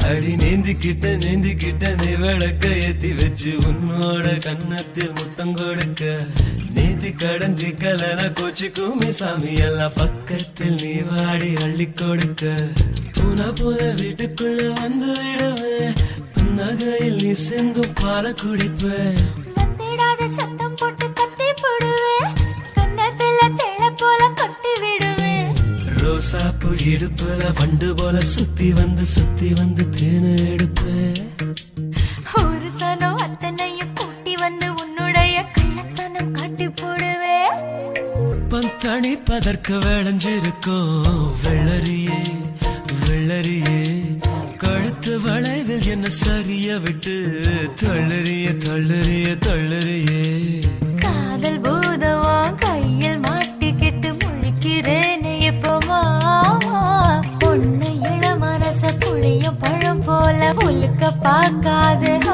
அடி நீந்திக்கிட்ட நீந்திக்கிட்ட நீ விளக்க ஏத்தி வச்சு உன்னோட கன்னத்தில் முத்தம் கொடுக்க நீதி கடஞ்சி கலன கோச்சிக்குமே சாமி எல்லாம் பக்கத்தில் நீ வாடி அள்ளி கொடுக்க புன புன வீட்டுக்குள்ள வந்து விடுவேன் புன்னகையில் நீ சிந்தும் பால குடிப்பேன் வந்திடாத சத்தம் போட்டு கத்தி போடுவேன் கன்னத்துல தேள போல கொட்டி விடுவேன் ரோசாப்பு இடுப்புல வண்டு போல சுத்தி வந்து சுத்தி வந்து தேன எடுப்பேன் ஒரு சனம் அத்தனையும் கூட்டி வந்து உன்னுடைய கள்ளத்தனம் காட்டி போடுவேன் பந்தணி பதற்கு விளைஞ்சிருக்கும் வெள்ளரியே வெள்ளரியே கழுத்து வளைவில் என்ன சரிய விட்டு தள்ளறிய தள்ளறிய தள்ளறியே காதல் பூதமா கையில் மாட்டிக்கிட்டு முழிக்கிறேனே இப்போ மாமா பொண்ணு இள மனச புளியும் பழம் போல உலுக்க பார்க்காத